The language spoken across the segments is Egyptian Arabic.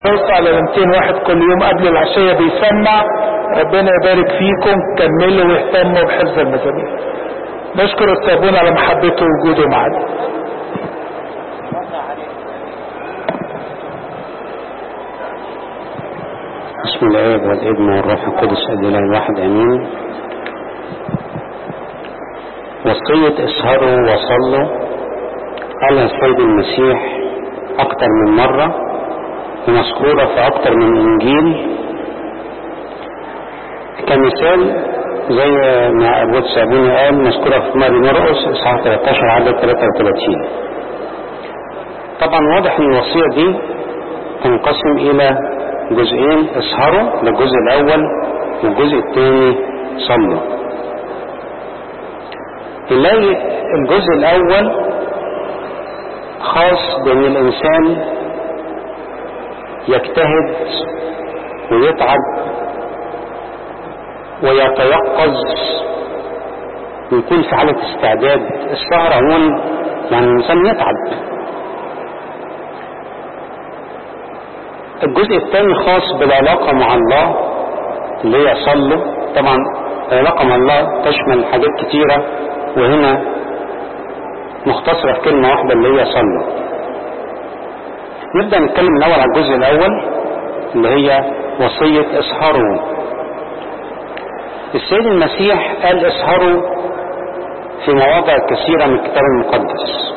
بص على 200 واحد كل يوم قبل العشية بيسمع ربنا يبارك فيكم كملوا واهتموا بحفظ المزامير نشكر الصابون على محبته ووجوده معنا بسم الله والابن والروح القدس الاله الواحد امين وصية اسهروا وصلوا قالها السيد المسيح اكتر من مرة ومذكورة في اكتر من انجيل كمثال زي ما ابو سابوني قال مذكورة في ماري مرقس اصحاح 13 عدد 33 طبعا واضح ان الوصية دي تنقسم الى جزئين اسهروا للجزء الاول والجزء الثاني صلوا نلاقي الجزء الاول خاص بان الانسان يجتهد ويتعب ويتيقظ ويكون في حالة استعداد السهر عموما يعني الانسان يتعب الجزء الثاني خاص بالعلاقة مع الله اللي هي صلوا طبعا العلاقة مع الله تشمل حاجات كتيرة وهنا مختصرة في كلمة واحدة اللي هي صلوا نبدأ نتكلم الأول على الجزء الأول اللي هي وصية اسهروا السيد المسيح قال اسهروا في مواضع كثيرة من الكتاب المقدس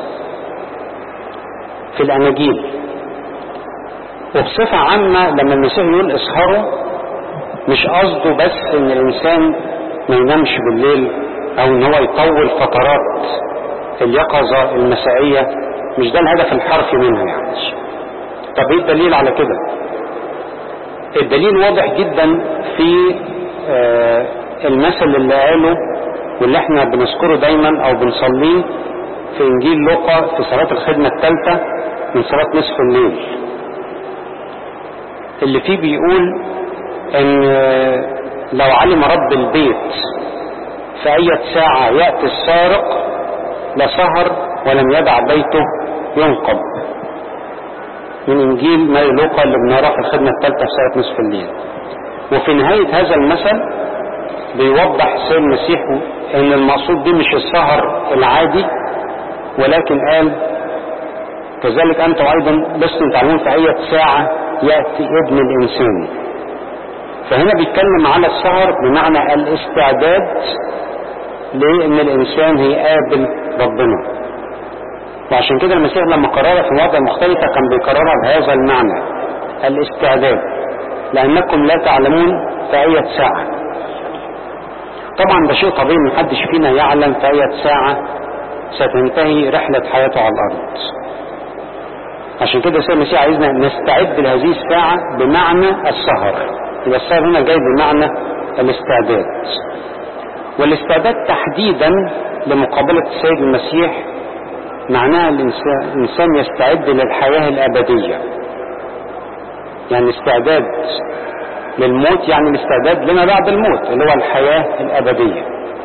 في الأناجيل وبصفة عامة لما المسيح يقول اسهروا مش قصده بس ان الانسان ما ينامش بالليل او ان هو يطول فترات اليقظة المسائية مش ده الهدف الحرفي منها يعني طب ايه الدليل على كده الدليل واضح جدا في آه المثل اللي قاله واللي احنا بنذكره دايما او بنصليه في انجيل لوقا في صلاة الخدمة الثالثة من صلاة نصف الليل اللي فيه بيقول ان لو علم رب البيت في اي ساعة يأتي السارق لسهر ولم يدع بيته ينقب من انجيل ماري لوقا اللي بنقراه في الخدمة الثالثة في ساعة نصف الليل وفي نهاية هذا المثل بيوضح السيد المسيح ان المقصود دي مش السهر العادي ولكن قال كذلك انتم ايضا لستم تعلمون في اي ساعة يأتي ابن الإنسان فهنا بيتكلم على السهر بمعنى الاستعداد لأن الإنسان هيقابل ربنا وعشان كده المسيح لما قررها في مواضع مختلفة كان بيكررها بهذا المعنى الاستعداد لأنكم لا تعلمون في أي ساعة طبعا ده شيء طبيعي محدش فينا يعلم في أي ساعة ستنتهي رحلة حياته على الأرض عشان كده السيد المسيح عايزنا نستعد لهذه الساعة بمعنى السهر يبقى السهر هنا جاي بمعنى الاستعداد والاستعداد تحديدا لمقابلة السيد المسيح معناها الإنسان يستعد للحياة الأبدية يعني استعداد للموت يعني الاستعداد لما بعد الموت اللي هو الحياة الأبدية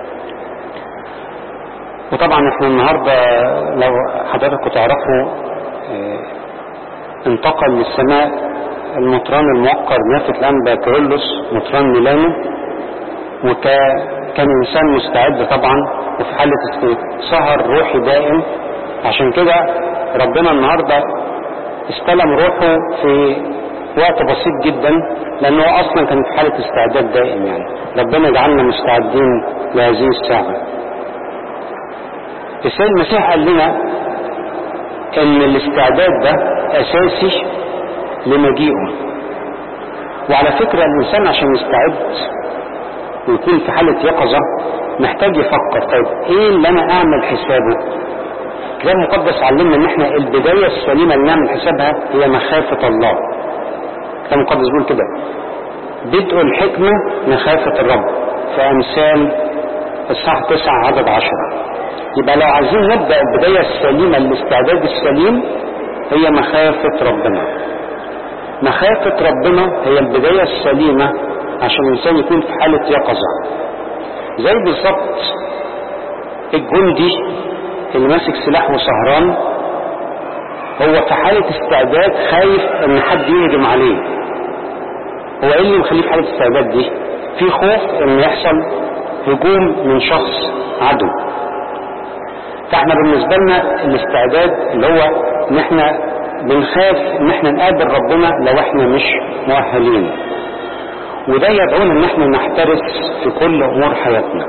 وطبعا احنا النهاردة لو حضراتكم تعرفوا اه انتقل للسماء المطران الموقر نافت الانبا كيرلس مطران ميلانو وكان انسان مستعد طبعا وفي حالة سهر روحي دائم عشان كده ربنا النهاردة استلم روحه في وقت بسيط جدا لانه اصلا كان في حالة استعداد دائم يعني ربنا جعلنا مستعدين لهذه الساعة السيد المسيح قال لنا ان الاستعداد ده اساسي لمجيئه وعلى فكرة الانسان عشان يستعد ويكون في حالة يقظة محتاج يفكر طيب ايه اللي انا اعمل حسابه الكتاب المقدس علمنا ان احنا البداية السليمة اللي نعمل حسابها هي مخافة الله الكتاب المقدس بيقول كده بدء الحكمة مخافة الرب في امثال الصح 9 عدد 10 يبقى لو عايزين نبدأ البداية السليمة الاستعداد السليم هي مخافة ربنا مخافة ربنا هي البداية السليمة عشان الإنسان يكون في حالة يقظة زي بالظبط الجندي اللي ماسك سلاح وسهران هو في حالة استعداد خايف ان حد يهجم عليه هو ايه اللي مخليه في حالة استعداد دي في خوف ان يحصل هجوم من شخص عدو فاحنا بالنسبة لنا الاستعداد اللي هو ان احنا بنخاف ان احنا نقابل ربنا لو احنا مش مؤهلين وده يدعونا ان احنا نحترس في كل امور حياتنا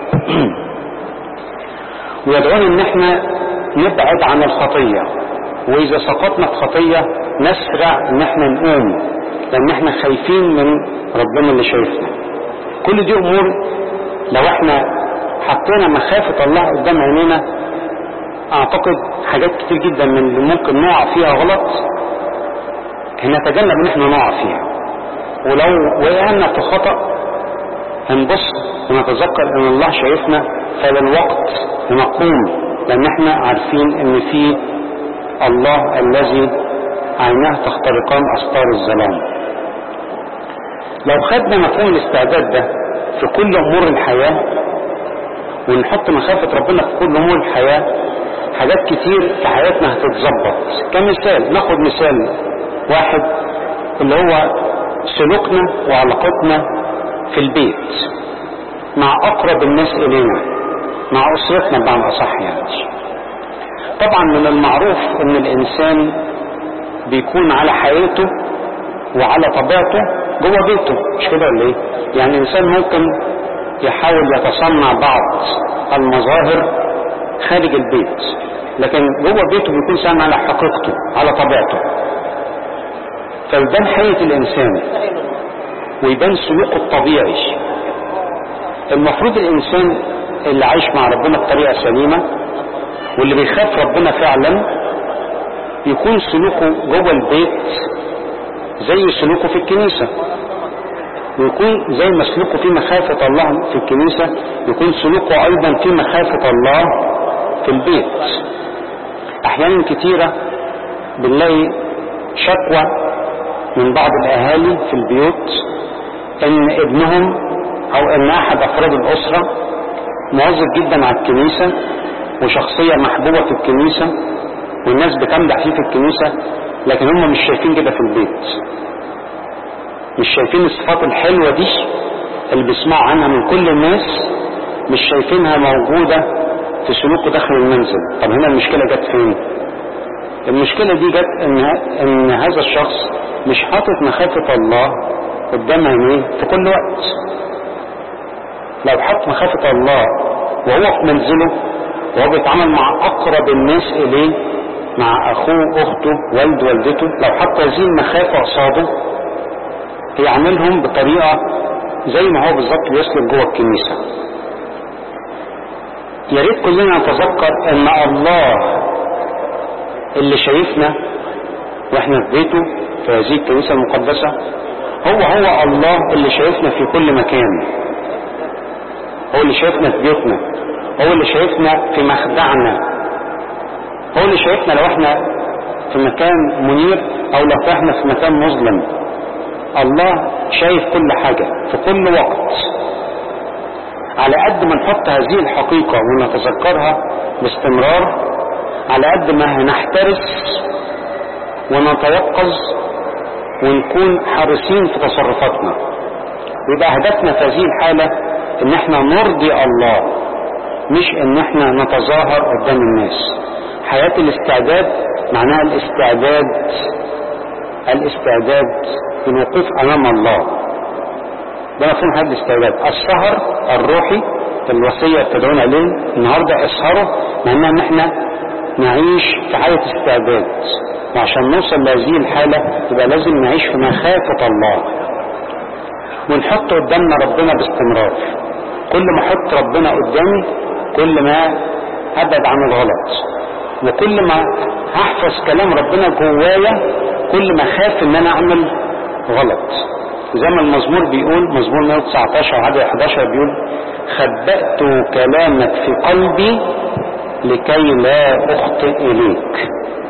ويدعونا ان احنا نبعد عن الخطية واذا سقطنا في خطية نسرع ان احنا نقوم لان احنا خايفين من ربنا اللي شايفنا كل دي امور لو احنا حطينا مخافة الله قدام عينينا اعتقد حاجات كتير جدا من اللي ممكن نقع فيها غلط هنتجنب ان احنا نقع فيها ولو وقعنا في خطأ هنبص ونتذكر ان الله شايفنا فللوقت نقوم لان احنا عارفين ان في الله الذي عيناه تخترقان استار الظلام لو خدنا مفهوم الاستعداد ده في كل امور الحياة ونحط مخافة ربنا في كل امور الحياة حاجات كتير في حياتنا هتتظبط كمثال ناخد مثال واحد اللي هو سلوكنا وعلاقتنا في البيت مع اقرب الناس الينا مع اسرتنا بمعنى اصح يعني طبعا من المعروف ان الانسان بيكون على حياته وعلى طبيعته جوه بيته مش كده ولا ايه يعني الانسان ممكن يحاول يتصنع بعض المظاهر خارج البيت لكن جوه بيته بيكون سام على حقيقته على طبيعته فيبان حقيقة الانسان ويبان سلوكه الطبيعي المفروض الانسان اللي عايش مع ربنا بطريقة سليمة واللي بيخاف ربنا فعلا يكون سلوكه جوه البيت زي سلوكه في الكنيسة ويكون زي ما سلوكه في مخافة الله في الكنيسة يكون سلوكه أيضا في مخافة الله في البيت أحيانا كتيرة بنلاقي شكوى من بعض الأهالي في البيوت إن ابنهم أو إن أحد أفراد الأسرة مواظب جدا على الكنيسة وشخصية محبوبة في الكنيسة والناس بتمدح فيه في الكنيسة لكن هم مش شايفين كده في البيت مش شايفين الصفات الحلوة دي اللي بيسمعوا عنها من كل الناس مش شايفينها موجودة في سلوكه داخل المنزل طب هنا المشكلة جت فين المشكلة دي جت ان, إن هذا الشخص مش حاطط مخافة الله قدام عينيه في كل وقت لو حط مخافة الله وهو في منزله وهو بيتعامل مع اقرب الناس اليه مع اخوه اخته والد والدته لو حط هذه المخافة قصاده يعملهم بطريقة زي ما هو بالظبط بيسلك جوه الكنيسة يا ريت كلنا نتذكر ان الله اللي شايفنا واحنا في بيته في هذه الكنيسة المقدسة هو هو الله اللي شايفنا في كل مكان هو اللي شايفنا في بيوتنا هو اللي شايفنا في مخدعنا هو اللي شايفنا لو احنا في مكان منير او لو احنا في مكان مظلم الله شايف كل حاجة في كل وقت على قد ما نحط هذه الحقيقة ونتذكرها باستمرار على قد ما هنحترس ونتيقظ ونكون حريصين في تصرفاتنا ويبقى هدفنا في هذه الحالة ان احنا نرضي الله مش ان احنا نتظاهر قدام الناس حياة الاستعداد معناها الاستعداد الاستعداد للوقوف امام الله ده مفهوم حد الاستعداد السهر الروحي الوصية بتدعونا عليه النهاردة اسهروا معناها ان احنا نعيش في حالة استعداد وعشان نوصل لهذه الحالة يبقى لازم نعيش في مخافة الله ونحط قدامنا ربنا باستمرار كل ما احط ربنا قدامي كل ما ابعد عن الغلط وكل ما هحفظ كلام ربنا جوايا كل ما اخاف ان انا اعمل غلط زي ما المزمور بيقول مزمور 119 عدد 11 بيقول خبأت كلامك في قلبي لكي لا اخطئ اليك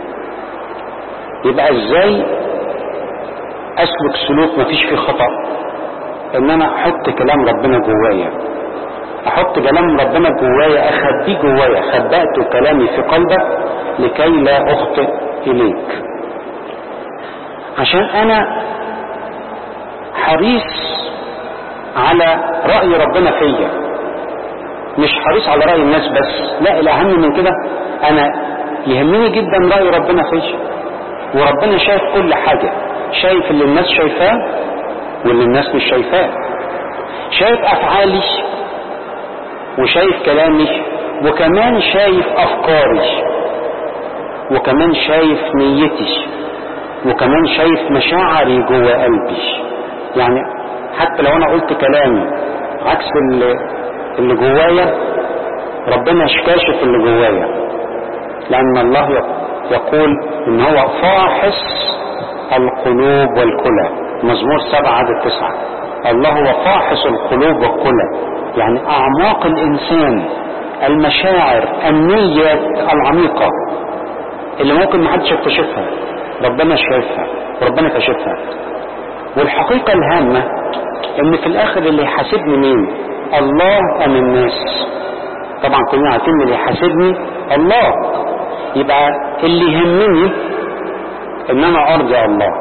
يبقى ازاي اسلك سلوك مفيش فيه خطأ ان انا احط كلام ربنا جوايا احط كلام ربنا جوايا اخبيه جوايا خبأت كلامي في قلبك لكي لا اخطئ اليك عشان انا حريص على رأي ربنا فيا مش حريص على رأي الناس بس لا الاهم من كده انا يهمني جدا رأي ربنا فيا وربنا شايف كل حاجة شايف اللي الناس شايفاه واللي الناس مش شايفاه شايف افعالي وشايف كلامي وكمان شايف افكاري وكمان شايف نيتي وكمان شايف مشاعري جوه قلبي يعني حتى لو انا قلت كلام عكس اللي, اللي جوايا ربنا كاشف اللي جوايا لان الله يقول ان هو فاحص القلوب والكلى مزمور سبعة عدد تسعة الله هو فاحص القلوب والكلى يعني اعماق الانسان المشاعر النية العميقة اللي ممكن محدش يكتشفها ربنا شايفها وربنا كشفها والحقيقة الهامة ان في الاخر اللي يحاسبني مين الله ام الناس طبعا كلنا عارفين اللي يحاسبني الله يبقى اللي يهمني ان انا ارضي الله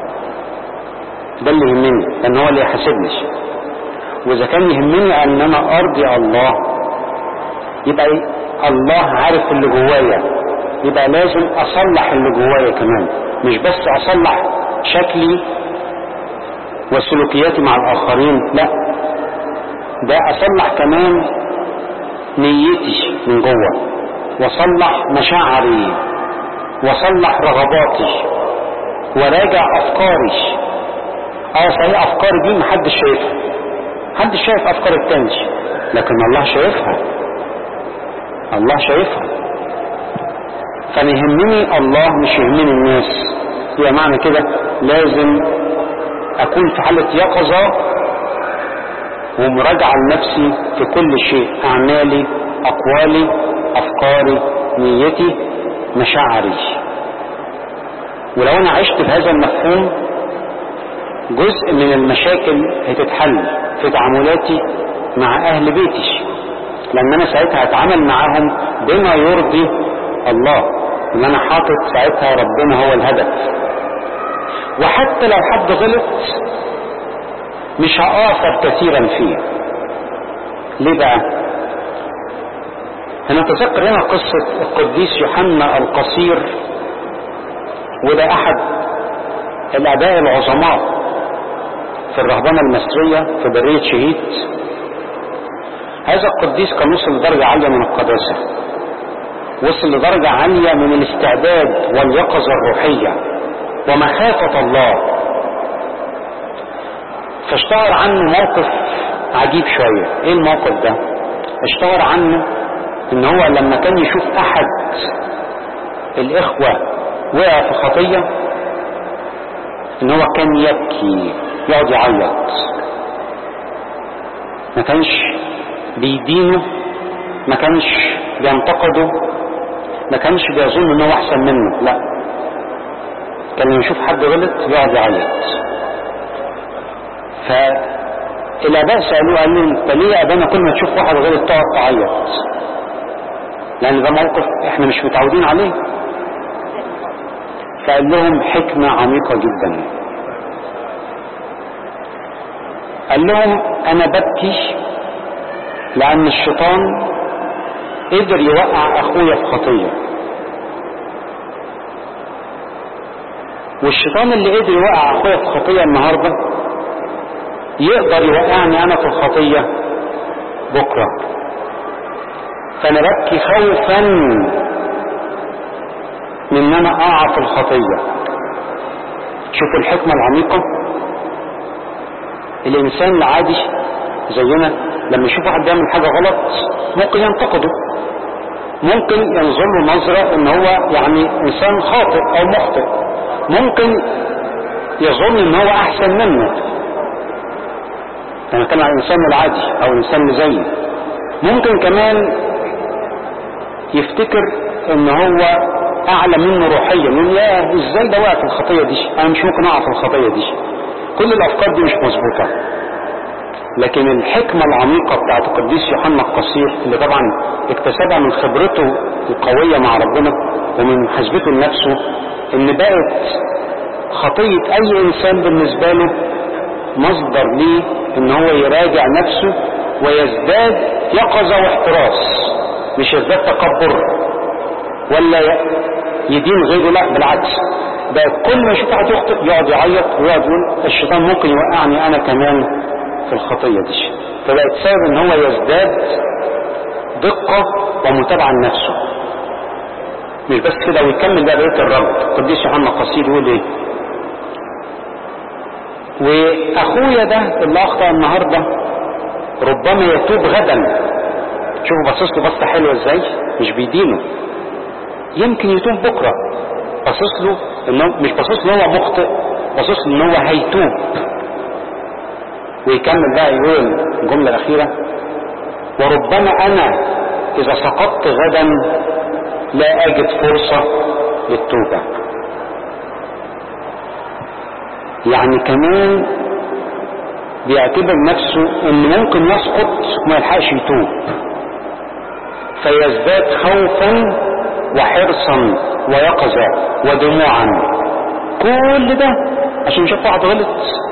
ده اللي يهمني لان هو اللي يحاسبني واذا كان يهمني ان انا ارضي الله يبقى الله عارف اللي جوايا يبقى لازم اصلح اللي جوايا كمان مش بس اصلح شكلي وسلوكياتي مع الاخرين لا ده اصلح كمان نيتي من جوه واصلح مشاعري واصلح رغباتي وراجع افكاري اه صحيح افكاري دي محدش شايفها محدش شايف افكار التاني لكن الله شايفها الله شايفها فانا يهمني الله مش يهمني الناس يبقى معنى كده لازم اكون في حالة يقظة ومراجعة لنفسي في كل شيء اعمالي اقوالي افكاري نيتي مشاعري ولو انا عشت بهذا المفهوم جزء من المشاكل هتتحل في تعاملاتي مع اهل بيتي لان انا ساعتها هتعامل معاهم بما يرضي الله ان انا حاطط ساعتها ربنا هو الهدف وحتى لو حد غلط مش هآثر كثيرا فيه ليه بقى هنتذكر هنا قصة القديس يوحنا القصير وده احد الاباء العظماء في الرهبنة المصرية في برية شهيد هذا القديس كان وصل لدرجة عالية من القداسة وصل لدرجة عالية من الاستعداد واليقظة الروحية ومخافة الله فاشتهر عنه موقف عجيب شوية ايه الموقف ده اشتهر عنه ان هو لما كان يشوف احد الاخوة وقع في خطية ان هو كان يبكي يقعد يعيط ما كانش بيدينه ما كانش بينتقده ما كانش بيظن ان هو احسن منه لا كان لما يشوف حد غلط يقعد يعيط فالاباء سالوه قال له انت ليه يا ابانا كل ما تشوف واحد غلط تقعد تعيط لان ده موقف احنا مش متعودين عليه فقال لهم حكمة عميقة جدا قال لهم انا ببكي لان الشيطان قدر يوقع اخويا في خطية والشيطان اللي قدر يوقع اخويا في خطية النهاردة يقدر يوقعني انا في الخطية بكرة فانا ببكي خوفا من ان انا اقع في الخطية شوفوا الحكمة العميقة الانسان العادي زينا لما يشوف واحد بيعمل حاجة غلط ممكن ينتقده ممكن ينظر له نظرة ان هو يعني انسان خاطئ او مخطئ ممكن يظن ان هو احسن منه انا كان على الانسان العادي او الانسان اللي زيي ممكن كمان يفتكر ان هو اعلى منه روحيا يقول يا ازاي ده وقع في الخطيه دي انا مش ممكن اقع في الخطيه دي كل الافكار دي مش مظبوطه لكن الحكمة العميقة بتاعت القديس يوحنا القصير اللي طبعا اكتسبها من خبرته القوية مع ربنا ومن محاسبته لنفسه ان بقت خطية اي انسان بالنسبة له مصدر ليه ان هو يراجع نفسه ويزداد يقظة واحتراس مش يزداد تكبر ولا يدين غيره لا بالعكس بقت كل ما يشوف واحد يخطئ يقعد يعيط ويقعد يقول الشيطان ممكن يوقعني انا كمان في الخطية دي فبقت سبب ان هو يزداد دقة ومتابعة لنفسه مش بس كده ويكمل بقى بقية الرب قديس يوحنا قصير يقول ايه واخويا ده اللي اخطأ النهاردة ربما يتوب غدا شوفوا باصص له بصة حلوة ازاي مش بيدينه يمكن يتوب بكرة باصص له انه مش باصص له هو مخطئ باصص له ان هو هيتوب ويكمل بقى يقول الجملة الأخيرة وربما أنا إذا سقطت غدا لا أجد فرصة للتوبة يعني كمان بيعتبر نفسه ان ممكن يسقط وما يلحقش يتوب فيزداد خوفا وحرصا ويقظة ودموعا كل ده عشان شاف واحد غلط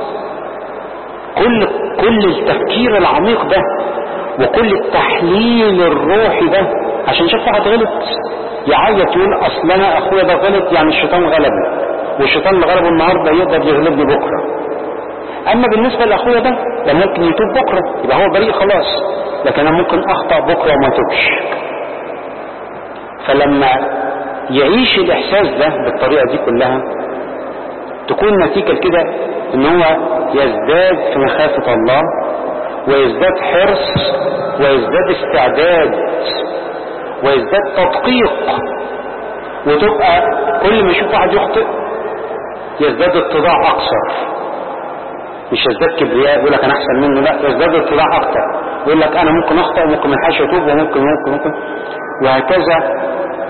كل كل التفكير العميق ده وكل التحليل الروحي ده عشان شاف واحد غلط يعيط يقول اصل انا اخويا ده غلط يعني الشيطان غلبه والشيطان اللي غلبه النهارده يقدر يغلبني بكره اما بالنسبه لاخويا ده ده ممكن يتوب بكره يبقى هو بريء خلاص لكن انا ممكن اخطا بكره وما اتوبش فلما يعيش الاحساس ده بالطريقه دي كلها تكون نتيجه كده ان هو يزداد في مخافه الله ويزداد حرص ويزداد استعداد ويزداد تدقيق وتبقى كل ما يشوف واحد يخطئ يزداد اتضاع اكثر مش يزداد كبرياء يقول لك انا احسن منه لا يزداد اتضاع اكثر يقول لك انا ممكن اخطا وممكن ما الحقش اتوب وممكن ممكن ممكن وهكذا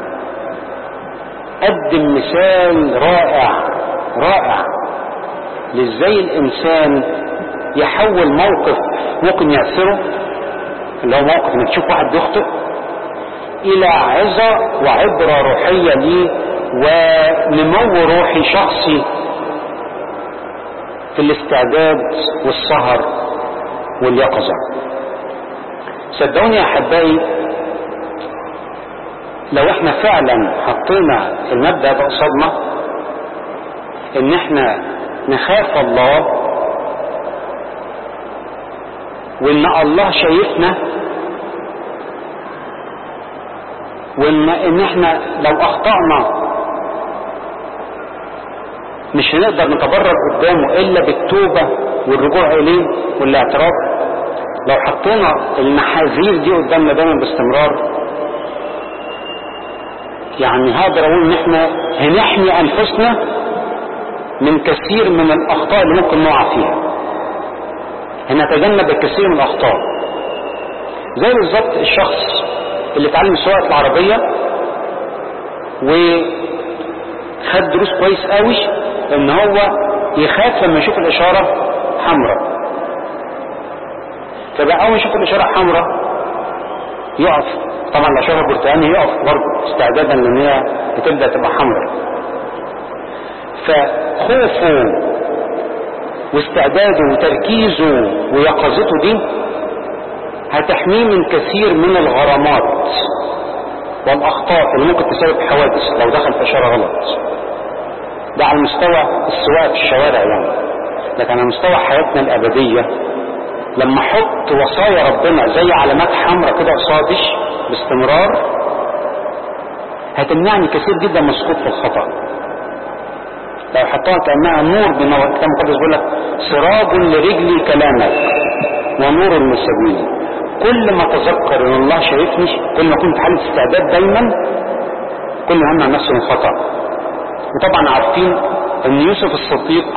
قدم مثال رائع رائع لازاي الانسان يحول موقف ممكن يأثره اللي هو موقف انك تشوف واحد بيخطئ الى عظة وعبرة روحية ليه ونمو روحي شخصي في الاستعداد والسهر واليقظة صدقوني يا احبائي لو احنا فعلا حطينا المبدأ ده قصادنا ان احنا نخاف الله وان الله شايفنا وان ان احنا لو اخطأنا مش هنقدر نتبرر قدامه الا بالتوبة والرجوع اليه والاعتراف لو حطينا المحاذير دي قدامنا دايما باستمرار يعني هقدر اقول ان احنا هنحمي انفسنا من كثير من الاخطاء اللي ممكن نقع فيها هنتجنب الكثير من الاخطاء زي بالظبط الشخص اللي اتعلم سواقه العربيه وخد دروس كويس قوي ان هو يخاف لما يشوف الاشاره حمراء فبقى اول ما يشوف الاشاره حمراء يقف طبعا الاشاره برتقاني يقف برضه استعدادا لان هي بتبدا تبقى حمراء فخوفه واستعداده وتركيزه ويقظته دي هتحميه من كثير من الغرامات والاخطاء اللي ممكن تسبب حوادث لو دخل في اشاره غلط ده على مستوى السواقه في الشوارع يعني لكن على مستوى حياتنا الابديه لما احط وصايا ربنا زي علامات حمراء كده قصادي باستمرار هتمنعني كثير جدا من السقوط في الخطأ لو حطها كأنها نور بنور الكتاب المقدس بيقول لك سراب لرجلي كلامك ونور لسبيلي كل ما اتذكر ان الله شايفني كل ما كنت حالة استعداد دايما كل ما همنع نفسي من الخطأ وطبعا عارفين ان يوسف الصديق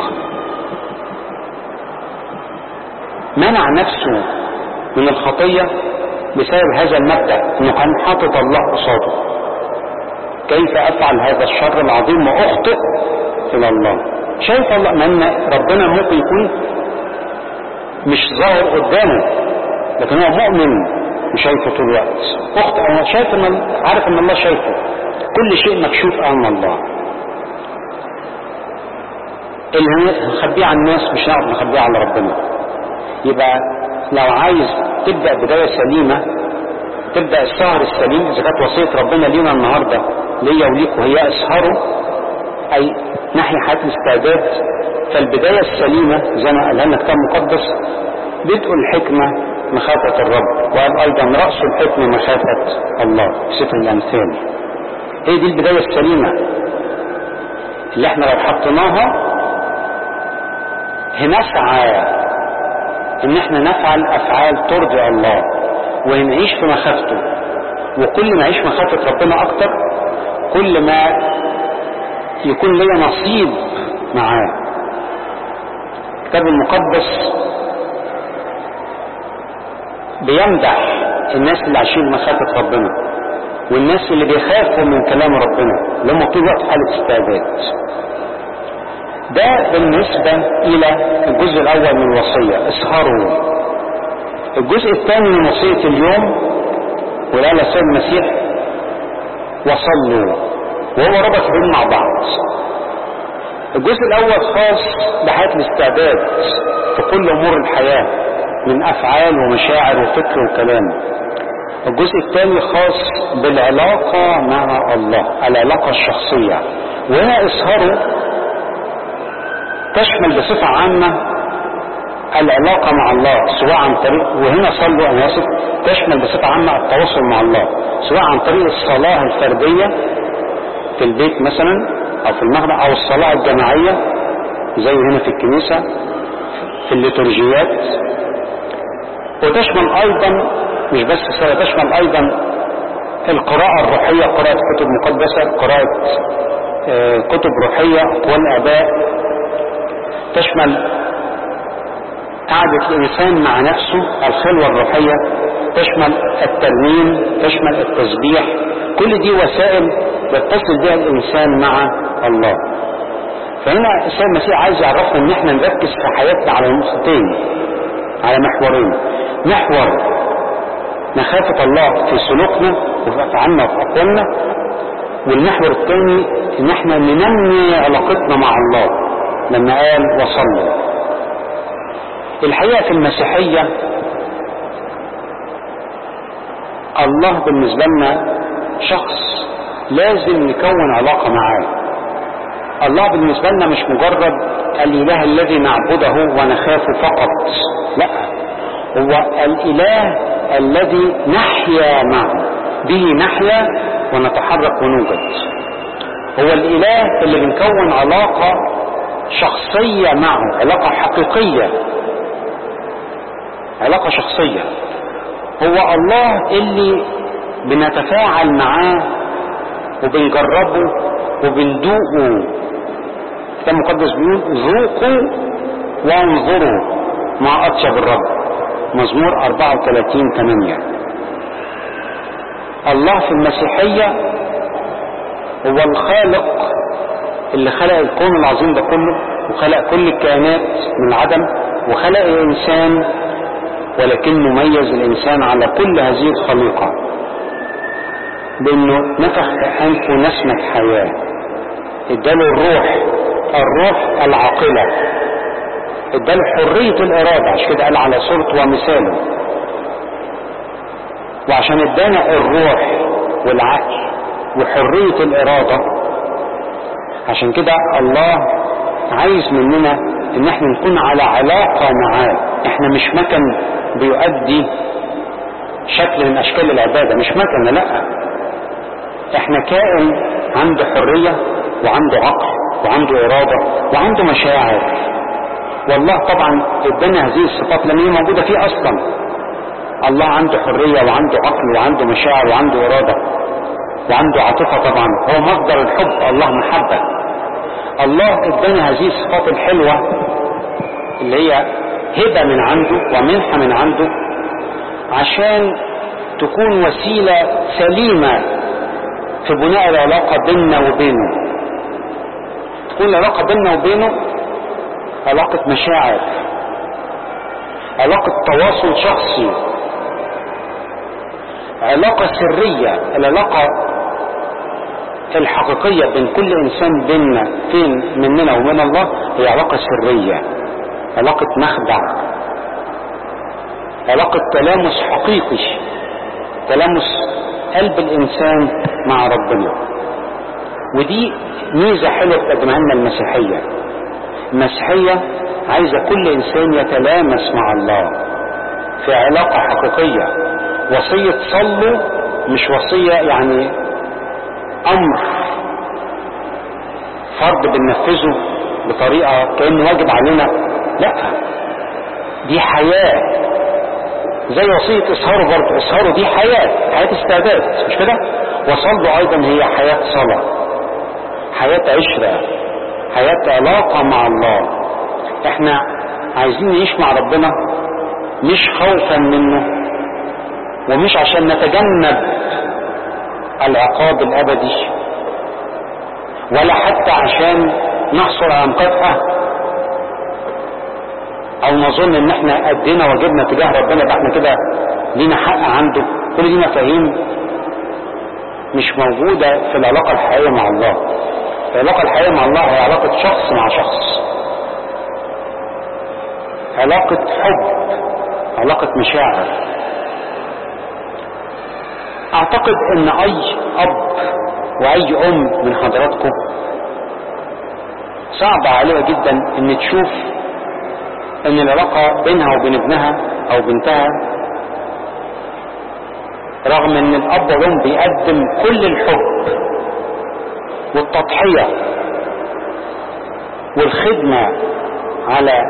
منع نفسه من الخطية بسبب هذا المبدأ انه كان حاطط الله قصاده كيف افعل هذا الشر العظيم واخطئ الى الله شايف الله لان ربنا ممكن يكون مش ظاهر قدامه لكن هو مؤمن وشايفه طول الوقت اخت انا شايف ان عارف ان الله شايفه كل شيء مكشوف امام الله اللي نخبيه على الناس مش هنعرف نخبيه على ربنا يبقى لو عايز تبدا بدايه سليمه تبدا السهر السليم اذا كانت وصيه ربنا لينا النهارده ليا وليك وهي اسهروا اي ناحيه حياه الاستعداد فالبدايه السليمه زي ما قالها لنا كتاب مقدس بدء الحكمه مخافه الرب وقال ايضا راس الحكمه مخافه الله في سفر الامثال هي دي البدايه السليمه اللي احنا لو حطيناها هنسعى ان احنا نفعل افعال ترضي الله ونعيش في مخافته وكل ما اعيش مخافة ربنا اكتر كل ما يكون لي نصيب معاه الكتاب المقدس بيمدح الناس اللي عايشين مخافة ربنا والناس اللي بيخافوا من كلام ربنا اللي هم طول الوقت في حالة استعداد ده بالنسبة إلى الجزء الأول من الوصية اسهروا الجزء الثاني من وصية اليوم ولا سيد المسيح وصلوا وهو ربط بين مع بعض الجزء الأول خاص بحياة الاستعداد في كل أمور الحياة من أفعال ومشاعر وفكر وكلام الجزء الثاني خاص بالعلاقة مع الله العلاقة الشخصية وهنا اسهروا تشمل بصفة عامة العلاقة مع الله سواء عن طريق وهنا صلوا أنا آسف تشمل بصفة عامة التواصل مع الله سواء عن طريق الصلاة الفردية في البيت مثلا أو في المخدع أو الصلاة الجماعية زي هنا في الكنيسة في الليتورجيات وتشمل أيضا مش بس الصلاة تشمل أيضا القراءة الروحية قراءة كتب مقدسة قراءة آه كتب روحية أقوال آباء تشمل قعدة الإنسان مع نفسه الخلوة الروحية تشمل الترميم تشمل التسبيح كل دي وسائل يتصل بها الإنسان مع الله فهنا السيد المسيح عايز يعرفنا ان احنا نركز في حياتنا على نقطتين على محورين محور مخافة الله في سلوكنا وفي أفعالنا وفي أقوالنا والمحور الثاني ان احنا ننمي علاقتنا مع الله لما قال وصلوا الحقيقة في المسيحية الله بالنسبة لنا شخص لازم نكون علاقة معاه الله بالنسبة لنا مش مجرد الإله الذي نعبده ونخافه فقط لا هو الإله الذي نحيا معه به نحيا ونتحرك ونوجد هو الإله اللي بنكون علاقة شخصية معه علاقة حقيقية علاقة شخصية هو الله اللي بنتفاعل معاه وبنجربه وبندوقه الكتاب المقدس بيقول ذوقوا وانظروا مع أطيب الرب مزمور 34 8 الله في المسيحية هو الخالق اللي خلق الكون العظيم ده كله وخلق كل الكائنات من العدم وخلق الإنسان ولكنه ميز الإنسان على كل هذه الخليقة بأنه نفخ في أنفه نسمة حياة اداله الروح الروح العاقلة اداله حرية الإرادة عشان كده قال على صورته ومثاله وعشان ادانا الروح والعقل وحرية الإرادة عشان كده الله عايز مننا ان احنا نكون على علاقة معاه احنا مش مكن بيؤدي شكل من اشكال العبادة مش مكن لا احنا كائن عنده حرية وعنده عقل وعنده ارادة وعنده مشاعر والله طبعا ادانا هذه الصفات لان هي موجودة فيه اصلا الله عنده حرية وعنده عقل وعنده مشاعر وعنده ارادة وعنده عاطفة طبعا هو مصدر الحب الله محبة الله ادانا هذه الصفات الحلوة اللي هي هبة من عنده ومنحة من عنده عشان تكون وسيلة سليمة في بناء العلاقة بيننا وبينه تكون العلاقة بيننا وبينه علاقة مشاعر علاقة تواصل شخصي علاقة سرية العلاقة الحقيقية بين كل انسان بيننا فين مننا وبين الله هي علاقة سرية علاقة مخدع علاقة تلامس حقيقي تلامس قلب الانسان مع ربنا ودي ميزة حلوة بتقدمها لنا المسيحية المسيحية عايزة كل انسان يتلامس مع الله في علاقة حقيقية وصية صلوا مش وصية يعني امر فرض بننفذه بطريقة كأنه واجب علينا لا دي حياة زي وصية اسهروا برضه اسهروا دي حياة حياة استعداد مش كده وصلوا ايضا هي حياة صلاة حياة عشرة حياة علاقة مع الله احنا عايزين نعيش مع ربنا مش خوفا منه ومش عشان نتجنب العقاب الابدي ولا حتى عشان نحصل على مكافأة او نظن ان احنا ادينا واجبنا تجاه ربنا يبقى احنا كده لينا حق عنده كل دي مفاهيم مش موجودة في العلاقة الحقيقية مع الله العلاقة الحقيقية مع الله هي علاقة شخص مع شخص علاقة حب علاقة مشاعر اعتقد ان اي اب واي ام من حضراتكم صعب عليها جدا ان تشوف ان العلاقة بينها وبين ابنها او بنتها رغم ان الاب والام بيقدم كل الحب والتضحية والخدمة على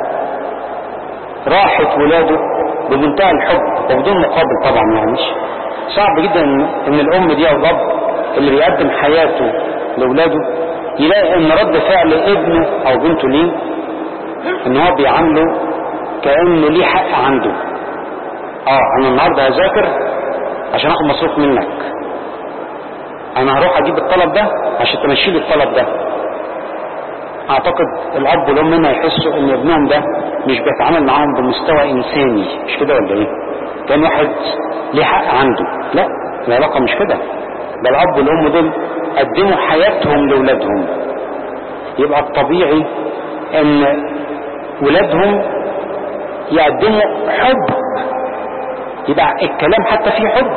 راحة ولاده بمنتهى الحب وبدون مقابل طبعا يعني صعب جدا ان الام دي او الاب اللي بيقدم حياته لاولاده يلاقي ان رد فعل ابنه او بنته ليه ان هو بيعامله كانه ليه حق عنده اه انا النهارده هذاكر عشان اخد مصروف منك انا هروح اجيب الطلب ده عشان تمشي لي الطلب ده اعتقد الاب والام هنا يحسوا ان ابنهم ده مش بيتعامل معاهم بمستوى انساني مش كده ولا ايه كان واحد ليه حق عنده لا العلاقة مش كده ده الاب والام دول قدموا حياتهم لاولادهم يبقى الطبيعي ان ولادهم يقدموا حب يبقى الكلام حتى فيه حب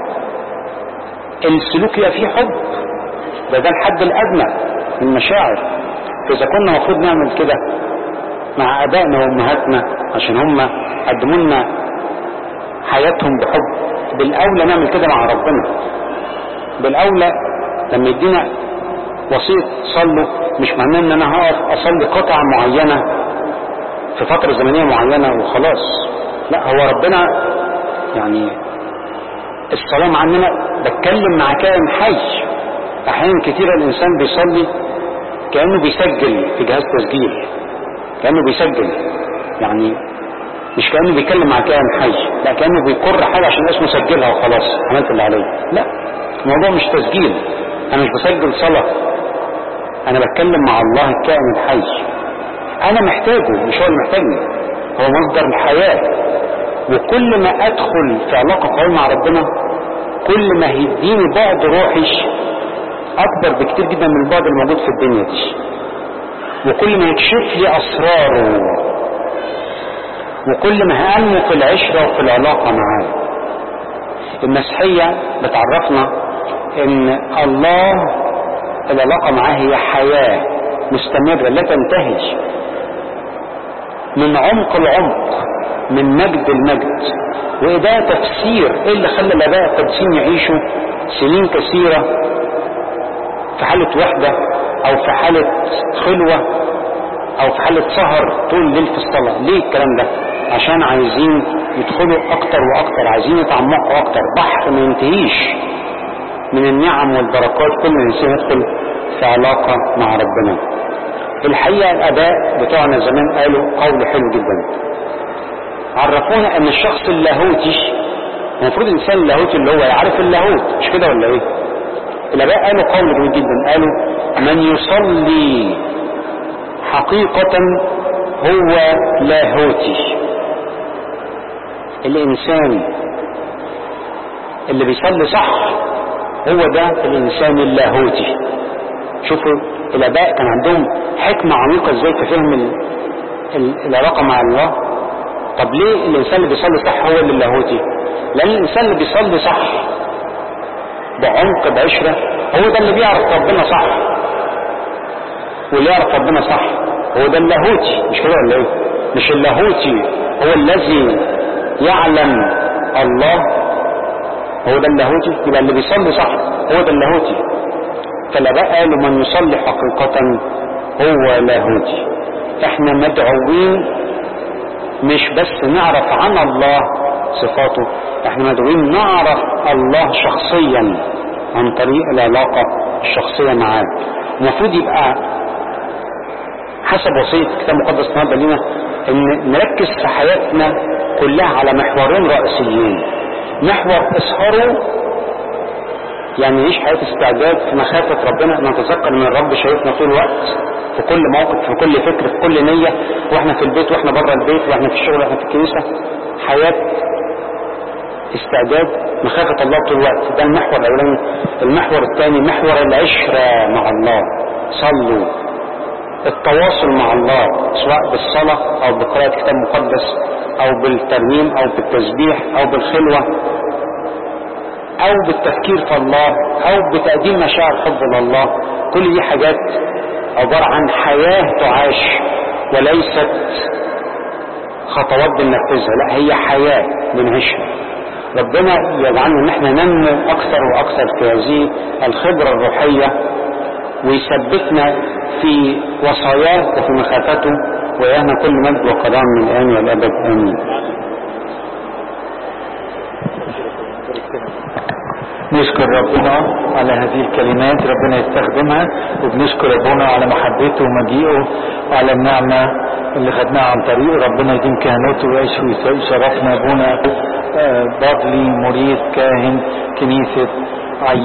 السلوك يبقى فيه حب ده ده الحد الادنى من المشاعر فاذا كنا المفروض نعمل كده مع ابائنا وامهاتنا عشان هم قدموا لنا حياتهم بحب بالاولى نعمل كده مع ربنا بالاولى لما يدينا وصية صلوا مش معناه ان انا هقف اصلي قطعة معينة في فترة زمنية معينة وخلاص لا هو ربنا يعني الصلاة عننا بتكلم مع كائن حي احيانا كتيرة الانسان بيصلي كأنه بيسجل في جهاز تسجيل كأنه بيسجل يعني مش كأنه بيتكلم مع كائن حي لا كأنه بيقر حاجة عشان اسمه سجلها وخلاص عملت اللي عليه لا الموضوع مش تسجيل انا مش بسجل صلاة انا بتكلم مع الله الكائن الحي انا محتاجه مش هو اللي محتاجني هو مصدر الحياة وكل ما ادخل في علاقة قوية مع ربنا كل ما هيديني بعد روحي اكبر بكتير جدا من البعد الموجود في الدنيا دي وكل ما يكشف لي اسراره وكل ما هأنمو في العشرة وفي العلاقة معاه المسيحية بتعرفنا ان الله العلاقة معاه هي حياة مستمرة لا تنتهي من عمق العمق من مجد المجد وده تفسير ايه اللي خلى الاباء القديسين يعيشوا سنين كثيرة في حالة وحدة او في حالة خلوة او في حالة سهر طول الليل في الصلاة ليه الكلام ده عشان عايزين يدخلوا اكتر واكتر عايزين يتعمقوا اكتر بحر ما ينتهيش من النعم والبركات كل انسان يدخل في علاقة مع ربنا الحقيقة الاباء بتوعنا زمان قالوا قول حلو جدا عرفونا ان الشخص اللاهوتي المفروض الانسان اللاهوتي اللي هو يعرف اللاهوت مش كده ولا ايه الاباء قالوا قول جميل جدا قالوا من يصلي حقيقة هو لاهوتي الانسان اللي بيصلي صح هو ده الانسان اللاهوتي شوفوا الاباء كان عندهم حكمة عميقة ازاي في فهم ال... ال... العلاقة مع الله طب ليه الانسان اللي بيصلي صح هو اللي اللاهوتي لان الانسان اللي بيصلي صح بعمق بعشرة هو ده اللي بيعرف ربنا صح واللي يعرف ربنا صح هو ده اللاهوتي مش كده ولا ايه مش اللاهوتي هو الذي يعلم الله هو ده اللاهوتي يبقى اللي بيصلي صح هو ده اللاهوتي فالاباء قالوا من يصلي حقيقة هو لاهوتي احنا مدعوين مش بس نعرف عن الله صفاته احنا مدعوين نعرف الله شخصيا عن طريق العلاقة الشخصية معاه المفروض يبقى حسب وصية الكتاب المقدس النهارده لينا ان نركز في حياتنا كلها على محورين رئيسيين محور اسهروا يعني نعيش حياة استعداد في مخافة ربنا نتذكر ان الرب شايفنا طول الوقت في كل موقف في كل فكر في كل نية واحنا في البيت واحنا بره البيت واحنا في الشغل واحنا في الكنيسة حياة استعداد مخافة الله طول الوقت ده المحور الاولاني المحور الثاني محور العشرة مع الله صلوا التواصل مع الله سواء بالصلاة او بقراءة كتاب مقدس او بالترنيم او بالتسبيح او بالخلوة او بالتفكير في الله او بتقديم مشاعر حب لله كل دي حاجات عبارة عن حياة تعاش وليست خطوات بننفذها لا هي حياة بنعيشها ربنا يجعلنا ان احنا ننمو اكثر واكثر في هذه الخبرة الروحية ويثبتنا في وصاياه وفي مخافته ويانا كل مجد وقدام من الان والابد امين نشكر ربنا على هذه الكلمات ربنا يستخدمها وبنشكر ربنا على محبته ومجيئه وعلى النعمة اللي خدناها عن طريق ربنا يديم كهنوته ويعيش ويشرفنا ابونا آه، بادلي مريد كاهن كنيسة